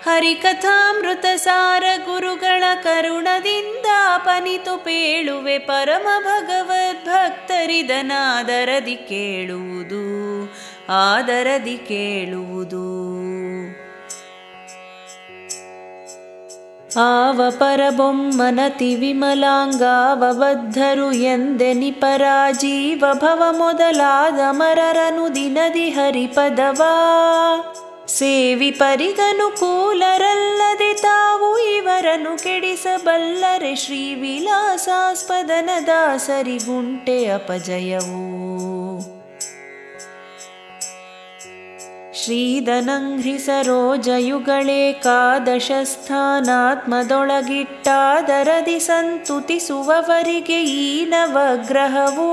ಹರಿಕಥಾಮೃತ ಸಾರ ಗುರುಗಳ ಕರುಣದಿಂದ ಪನಿತು ಪೇಳುವೆ ಪರಮ ಭಗವದ್ಭಕ್ತರಿದನಾದರದಿ ಕೇಳುವುದು ಆದರದಿ ಕೇಳುವುದು ಆವ ಪರಬೊಮ್ಮನತಿ ವಿಮಲಾಂಗಾವ ಬದ್ಧರು ಎಂದೆನಿ ಪರಾಜೀವ ಭವ ಮೊದಲಾದ ಮರರನು ದಿನದಿ ಹರಿಪದವಾ ಸೇವಿ ಪರಿಗನುಕೂಲರಲ್ಲದೆ ತಾವು ಇವರನ್ನು ಕೆಡಿಸಬಲ್ಲರೆ ಶ್ರೀ ವಿಲಾಸಾಸ್ಪದನ ದಾಸರಿ ಗುಂಟೆ ಅಪಜಯವು ಶ್ರೀದನಂಘ್ರಿ ಸರೋಜಯುಗಳೇಕಾದಶಸ್ಥಾನಾತ್ಮದೊಳಗಿಟ್ಟಾದರದಿ ಸಂತುತಿಸುವವರಿಗೆ ಈ ನವಗ್ರಹವು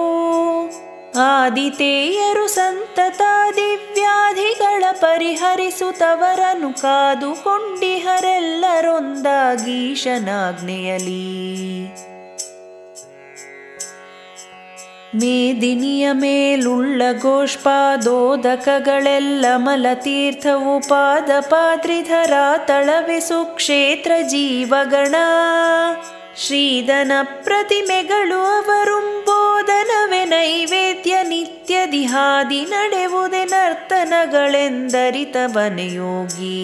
ಆದಿತೇಯರು ಸಂತತ ದಿವ್ಯಾಧಿಗಳ ಪರಿಹರಿಸುತ್ತವರನ್ನು ಕಾದುಕೊಂಡಿಹರೆಲ್ಲರೊಂದಾಗೀಶನಾಗ್ನೆಯಲಿ ಮೇದಿನಿಯ ಮೇಲುಳ್ಳ ಗೋಷ್ಪಾದೋದಕಗಳೆಲ್ಲ ಮಲತೀರ್ಥವು ಪಾದ ಪಾತ್ರಿಧರ ತಳವೆ ಸುಕ್ಷೇತ್ರ ಜೀವಗಣ ಶ್ರೀದನ ಪ್ರತಿಮೆಗಳು ಅವರುಂಬೋದನವೆ ನೈವೇದ್ಯ ನಿತ್ಯದಿ ಹಾದಿ ನಡೆವುದೇ ನರ್ತನಗಳೆಂದರಿತವನೆ ಯೋಗಿ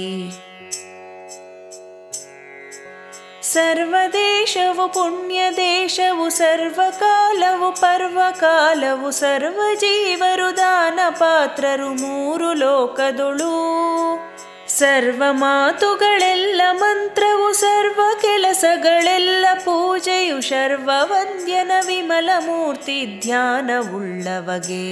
ಸರ್ವದೇಶವು ಪುಣ್ಯ ದೇಶವು ಸರ್ವಕಾಲವು ಪರ್ವಕಾಲವು ಸರ್ವ ಜೀವರು ದಾನ ಪಾತ್ರರು ಮೂರು ಲೋಕದೊಳು ಸರ್ವ ಮಾತುಗಳೆಲ್ಲ ಮಂತ್ರವು ಸರ್ವ ಕೆಲಸಗಳೆಲ್ಲ ಪೂಜೆಯು ಸರ್ವ ವಂದ್ಯನ ವಿಮಲ ಮೂರ್ತಿ ಧ್ಯಾನವುಳ್ಳವಗೆ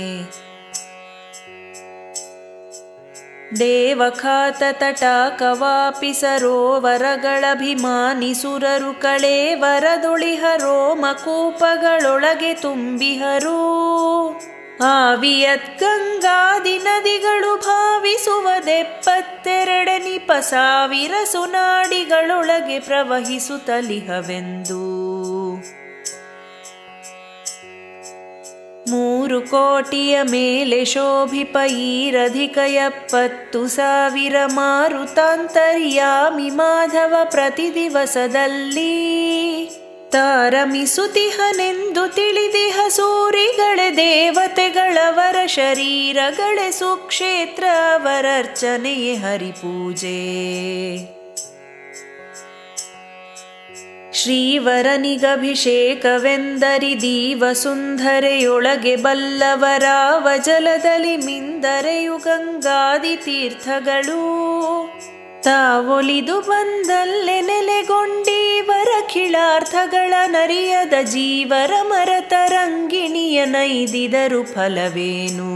ದೇವಖಾತ ತಟಾಕವಾಪಿ ಸರೋವರಗಳಭಿಮಾನಿ ಸುರರು ಕಳೇವರದೊಳಿಹರೋ ಮಕೂಪಗಳೊಳಗೆ ತುಂಬಿಹರು ಆವಿಯತ್ ಗಂಗಾದಿ ನದಿಗಳು ಭಾವಿಸುವದೆಪ್ಪತ್ತೆರಡನಿಪ ಸಾವಿರ ಸುನಾಡಿಗಳೊಳಗೆ ಪ್ರವಹಿಸುತ್ತಲಿಹವೆಂದು ಮೂರು ಕೋಟಿಯ ಮೇಲೆ ಶೋಭಿಪ ಈರಧಿಕ ಎಪ್ಪತ್ತು ಸಾವಿರ ಮಾರುತಾಂತರ್ಯಾಮಿ ಮಾಧವ ಪ್ರತಿ ದಿವಸದಲ್ಲಿ ತಾರಮಿಸುತಿಹನೆಂದು ತಿಳಿದಿಹ ಸೂರಿಗಳೆ ದೇವತೆಗಳವರ ಶರೀರಗಳೆ ಸುಕ್ಷೇತ್ರ ಅವರರ್ಚನೆಯೇ ಹರಿಪೂಜೆ ಶ್ರೀವರನಿಗಭಿಷೇಕವೆಂದರಿ ದೀವ ಸುಂದರೆಯೊಳಗೆ ಬಲ್ಲವರಾವ ಜಲದಲ್ಲಿ ಮಿಂದರೆಯು ಗಂಗಾದಿ ತೀರ್ಥಗಳು ತಾವೊಲಿದು ಬಂದಲ್ಲೇ ನೆಲೆಗೊಂಡೀವರ ಖಿಳಾರ್ಥಗಳ ನರಿಯದ ಜೀವರ ಮರತರಂಗಿಣಿಯ ನೈದಿದರು ಫಲವೇನು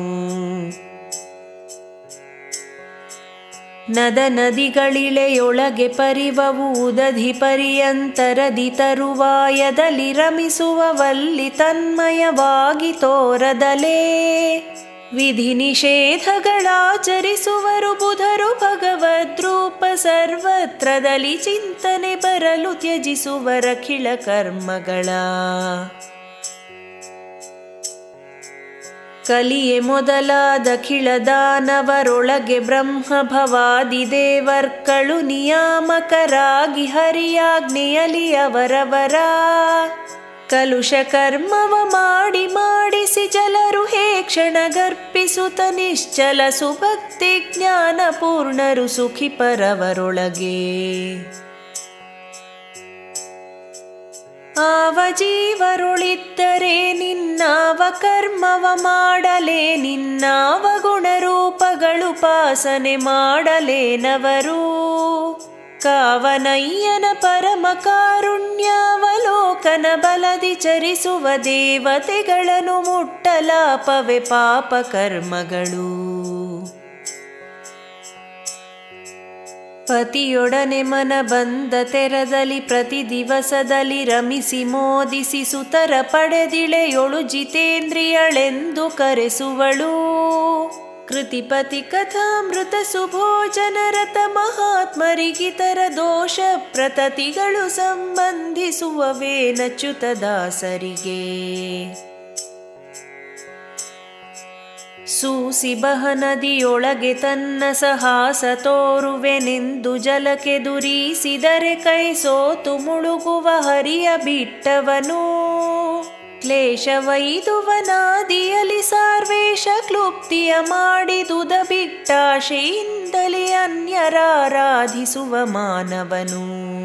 ನದ ನದಿಗಳಿಳೆಯೊಳಗೆ ಪರಿವವು ಉದಧಿ ಪರ್ಯಂತರದಿ ತರುವಾಯದಲ್ಲಿ ರಮಿಸುವವಲ್ಲಿ ತನ್ಮಯವಾಗಿ ತೋರದಲೇ ವಿಧಿ ನಿಷೇಧಗಳಾಚರಿಸುವರು ಬುಧರು ಭಗವದ್ರೂಪ ಸರ್ವತ್ರದಲ್ಲಿ ಚಿಂತನೆ ಬರಲು ತ್ಯಜಿಸುವರ ಖಿಳ ಕರ್ಮಗಳ ಕಲಿಯೆ ಮೊದಲಾದ ಖಿಳದಾನವರೊಳಗೆ ಬ್ರಹ್ಮ ಭವಾದಿ ದೇವರ್ಗಳು ನಿಯಾಮಕರಾಗಿ ಹರಿಯಾಜ್ಞೆಯಲಿ ಅವರವರ ಕಲುಷ ಕರ್ಮವ ಮಾಡಿ ಮಾಡಿಸಿ ಜಲರು ಹೇ ಕ್ಷಣಗರ್ಪಿಸುತ್ತ ನಿಶ್ಚಲ ಸುಭಕ್ತಿ ಜ್ಞಾನ ಪೂರ್ಣರು ಸುಖಿ ಪರವರೊಳಗೆ ಆವ ಜೀವರುಳಿದ್ದರೆ ನಿನ್ನಾವ ಕರ್ಮವ ಮಾಡಲೇ ನಿನ್ನಾವ ಗುಣರೂಪಗಳು ಪಾಸನೆ ಮಾಡಲೇನವರು ಕಾವನಯ್ಯನ ಪರಮ ಕಾರುಣ್ಯಾವಲೋಕನ ಬಲದಿ ಚರಿಸುವ ದೇವತೆಗಳನ್ನು ಮುಟ್ಟಲಾಪವೆ ಪಾಪ ಕರ್ಮಗಳು ಪತಿಯೊಡನೆ ಮನ ಬಂದ ತೆರದಲ್ಲಿ ಪ್ರತಿ ದಿವಸದಲ್ಲಿ ರಮಿಸಿ ಮೋದಿಸಿ ಸುತರ ಪಡೆದಿಳೆಯೊಳು ಜಿತೇಂದ್ರಿಯಳೆಂದು ಕರೆಸುವಳು ಕೃತಿಪತಿ ಕಥಾಮೃತ ಸುಭೋಜನರತ ಮಹಾತ್ಮರಿಗಿತರ ದೋಷ ಪ್ರತತಿಗಳು ಸಂಬಂಧಿಸುವವೇ ನಚ್ಯುತ ದಾಸರಿಗೆ ಸೂಸಿ ಬಹನದಿಯೊಳಗೆ ತನ್ನ ಸಹಾಸ ತೋರುವೆನೆಂದು ಜಲಕ್ಕೆ ದುರಿಸಿದರೆ ಕೈ ಸೋತು ಮುಳುಗುವ ಹರಿಯ ಬಿಟ್ಟವನು ಕ್ಲೇಶವೈದುವನಾದಿಯಲಿ ಸಾರ್ವೇಶ ಕ್ಲುಪ್ತಿಯ ಮಾಡಿದುದ ಬಿಟ್ಟಾಶೆಯಿಂದಲೇ ಅನ್ಯರಾರಾಧಿಸುವ ಮಾನವನು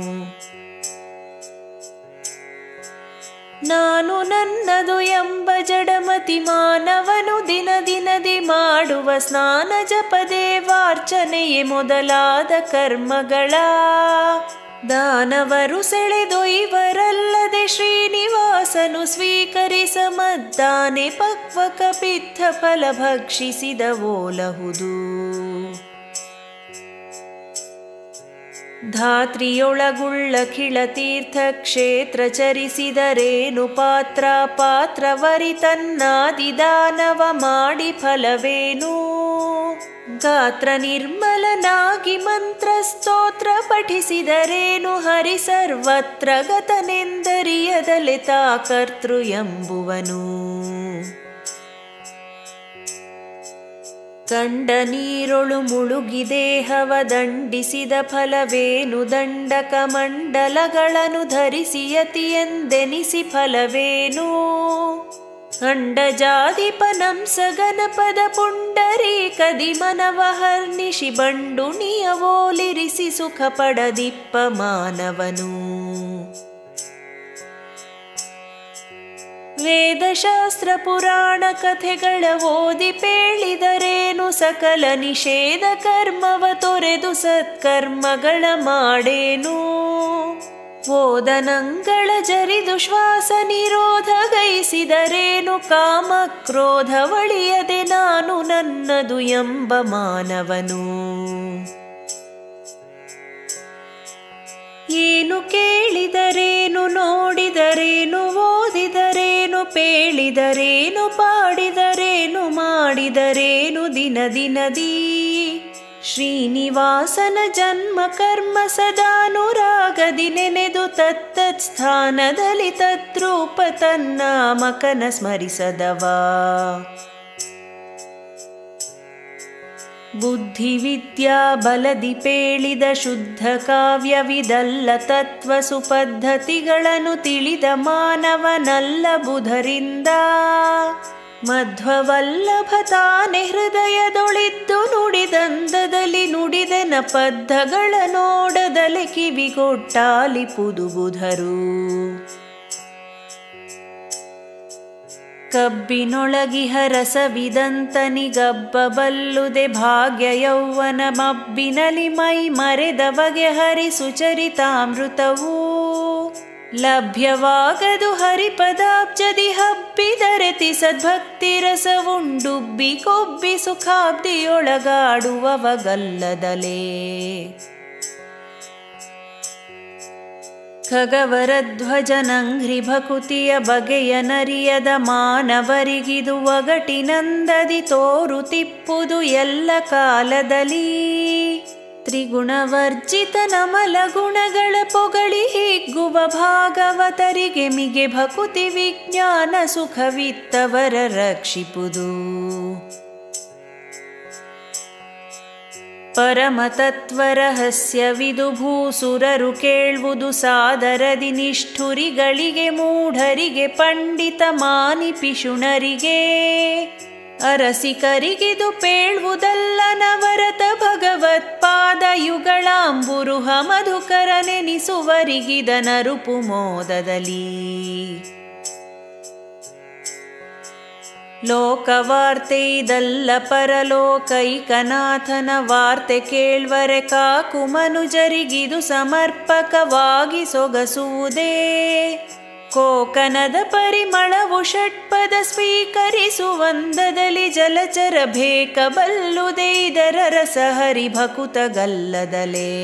ನಾನು ನನ್ನದು ಎಂಬ ಜಡಮತಿ ಮಾನವನು ದಿನ ದಿನದಿ ಮಾಡುವ ಸ್ನಾನ ಜಪದೇವಾರ್ಚನೆಯೇ ಮೊದಲಾದ ಕರ್ಮಗಳ ದಾನವರು ಸೆಳೆದೊಯ್ವರಲ್ಲದೆ ಶ್ರೀನಿವಾಸನು ಸ್ವೀಕರಿಸ ಮದ್ದಾನೆ ಪಕ್ವಕ ಪಿತ್ತ ಫಲ ಭಕ್ಷಿಸಿದ ಓಲಹುದು ಧಾತ್ರಿಯೊಳಗುಳ್ಳ ಕಿಳತೀರ್ಥ ಕ್ಷೇತ್ರ ಚರಿಸಿದರೇನು ಪಾತ್ರ ಪಾತ್ರವರಿ ತನ್ನಾದಿದಾನವ ಮಾಡಿ ಫಲವೇನು ಗಾತ್ರ ನಿರ್ಮಲನಾಗಿ ಮಂತ್ರ ಸ್ತೋತ್ರ ಪಠಿಸಿದರೇನು ಹರಿ ಸರ್ವತ್ರ ಗತನೆಂದರಿಯದಲೆ ತಾ ಕರ್ತೃ ಎಂಬುವನು ಕಂಡ ನೀರೊಳು ಮುಳುಗಿ ದೇಹವ ದಂಡಿಸಿದ ಫಲವೇನು ದಂಡಕ ಮಂಡಲಗಳನ್ನು ಧರಿಸಿ ಯತಿಯೆಂದೆನಿಸಿ ಫಲವೇನು ಅಂಡಜಾದಿಪನಂಸ ಗಣಪದ ಪುಂಡರಿ ಕದಿ ಮನವ ಹರ್ನಿಶಿ ಬಂಡುಣಿಯವೋಲಿರಿಸಿ ಸುಖ ಪಡದಿಪ್ಪ ಮಾನವನು ವೇದಶಾಸ್ತ್ರ ಪುರಾಣ ಕಥೆಗಳ ಓದಿ ಪೇಳಿದರೇನು ಸಕಲ ನಿಷೇಧ ಕರ್ಮವ ತೊರೆದು ಸತ್ಕರ್ಮಗಳ ಮಾಡೇನು ಓದನಂಗಳ ಜರಿದು ಶ್ವಾಸ ನಿರೋಧ ಗೈಸಿದರೇನು ಕಾಮ ಕ್ರೋಧ ಒಳಿಯದೆ ನಾನು ನನ್ನದು ಎಂಬ ಮಾನವನು ಏನು ಕೇಳಿದರೇನು ನೋಡಿದರೇನು ಓದಿದರೇನು ಪೇಳಿದರೇನು ಪಾಡಿದರೇನು ಮಾಡಿದರೇನು ದಿನ ದಿನದೀ ಶ್ರೀನಿವಾಸನ ಜನ್ಮ ಕರ್ಮ ಸದಾನುರಾಗದಿ ನೆನೆದು ತತ್ತತ್ ಸ್ಥಾನದಲ್ಲಿ ತದ್ರೂಪ ತನ್ನಾಮಕನ ಸ್ಮರಿಸದವಾ ಬುದ್ಧಿವಿದ್ಯಾ ಬಲದಿ ಪೇಳಿದ ಶುದ್ಧ ಕಾವ್ಯವಿದಲ್ಲ ತತ್ವ ಸುಪದ್ಧತಿಗಳನ್ನು ತಿಳಿದ ಮಾನವನಲ್ಲ ಬುಧರಿಂದ ಮಧ್ವವಲ್ಲಭ ತಾನೆ ಹೃದಯದೊಳಿದ್ದು ನುಡಿದಂದದಲ್ಲಿ ನುಡಿದೆನ ಪದ್ಧಗಳ ನೋಡದಲೆ ಕಿವಿಗೊಟ್ಟಾಲಿ ಪುದು ಬುಧರು ಕಬ್ಬಿನೊಳಗಿಹ ರಸವಿದಂತನಿಗಬ್ಬಬಲ್ಲುದೆ ಭಾಗ್ಯ ಯೌವನ ಮಬ್ಬಿನಲಿ ಮೈ ಮರೆದವಗೆ ಹರಿಸು ಚರಿತಾಮೃತವೂ ಲಭ್ಯವಾಗದು ಹರಿಪದಾಬ್ಜದಿ ಹಬ್ಬಿದರೆತಿ ಸದ್ಭಕ್ತಿ ರಸವುಂಡುಬ್ಬಿ ಕೊಬ್ಬಿ ಸುಖಾಬ್ದಿಯೊಳಗಾಡುವವಗಲ್ಲದಲೇ ಖಗವರಧ್ವಜನಂಘ್ರಿ ಭಕುತಿಯ ಬಗೆಯ ನರಿಯದ ಮಾನವರಿಗಿದು ಒಗಟಿನಂದದಿ ತೋರು ತಿಪ್ಪುದು ಎಲ್ಲ ಕಾಲದಲ್ಲಿ ತ್ರಿಗುಣವರ್ಜಿತ ನಮಲ ಗುಣಗಳ ಪೊಗಳಿ ಹಿಗ್ಗುವ ಭಾಗವತರಿಗೆ ಮಿಗೆ ಭಕುತಿ ವಿಜ್ಞಾನ ಸುಖವಿತ್ತವರ ರಕ್ಷಿಪುದು ಪರಮತತ್ವರಹಸ್ಯವಿದು ಭೂಸುರರು ಕೇಳುವುದು ಸಾದರದಿ ನಿಷ್ಠುರಿಗಳಿಗೆ ಮೂಢರಿಗೆ ಪಂಡಿತ ಮಾನಿ ಪಿಶುಣರಿಗೆ ಅರಸಿಕರಿಗಿದು ಪೇಳುವುದಲ್ಲ ನವರತ ಭಗವತ್ಪಾದ ಯುಗಳಾಂಬುರುಹ ಮಧುಕರ ನೆನಿಸುವರಿಗಿದ ನರುಪು ಮೋದದಲ್ಲಿ ಲೋಕವಾರ್ತೆ ಇದಲ್ಲ ಪರಲೋಕೈಕನಾಥನ ವಾರ್ತೆ ಕೇಳ್ವರೆ ಕಾಕು ಮನುಜರಿಗಿದು ಸಮರ್ಪಕವಾಗಿ ಸೊಗಸುವುದೇ ಕೋಕನದ ಪರಿಮಳವು ಷಟ್ಪದ ಸ್ವೀಕರಿಸುವಂದದಲ್ಲಿ ಜಲಚರ ಬೇಕಬಲ್ಲುದೇ ಇದರ ರಸ ಹರಿಭಕುತಗಲ್ಲದಲೇ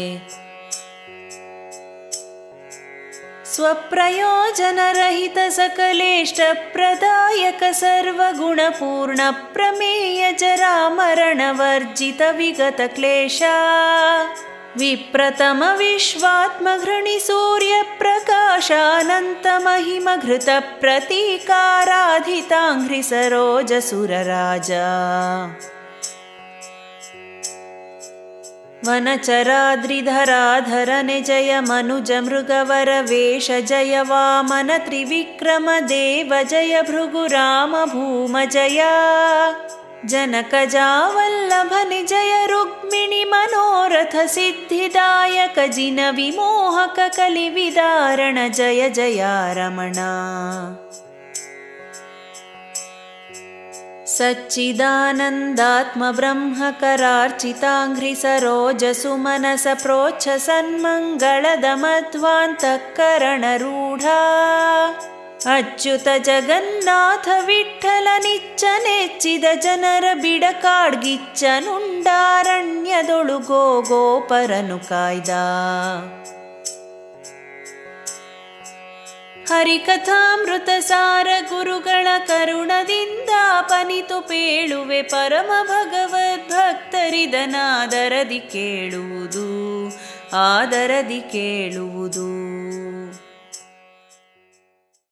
ಸ್ವಪ್ರಯೋಜನರಹಿತ ಸಕಲೇಷ್ಟ ಪ್ರದಾಯಕ ಸರ್ವಗುಣಪೂರ್ಣ ಪ್ರಮೇಯ ಜರಾಮರಣ ವರ್ಜಿತ ವಿಗತ ಕ್ಲೇಶ विप्रतम विश्वात्मघृणि सूर्यप्रकाशानन्तमहिमघृतप्रतीकाराधिताङ्घ्रिसरोजसुरराजा वनचराद्रिधराधरने जय मनुज मृगवर वेश जय वामन त्रिविक्रम देव जय भृगुराम भूम जया जनकजावल्लभनि जय रुक्मिणि मनोरथ सिद्धिदायक जिन विमोहक कलिविदारण जय जया रमणा सच्चिदानन्दात्मब्रह्मकरार्चिताङ्घ्रिसरोजसुमनस प्रोच्छ सन्मङ्गलद मध्वान्तःकरणरूढा ಅಚ್ಯುತ ಜಗನ್ನಾಥ ವಿಠಲ ನಿಚ್ಚ ನೆಚ್ಚಿದ ಜನರ ಬಿಡಕಾಡ್ಗಿಚ್ಚ ನುಂಡಾರಣ್ಯದೊಳು ಗೋ ಗೋಪರನು ಕಾಯ್ದ ಹರಿಕಥಾಮೃತ ಸಾರ ಗುರುಗಳ ಕರುಣದಿಂದ ಪನಿತು ಪೇಳುವೆ ಪರಮ ಭಗವದ್ಭಕ್ತರಿದನಾದರದಿ ಕೇಳುವುದು ಆದರದಿ ಕೇಳುವುದು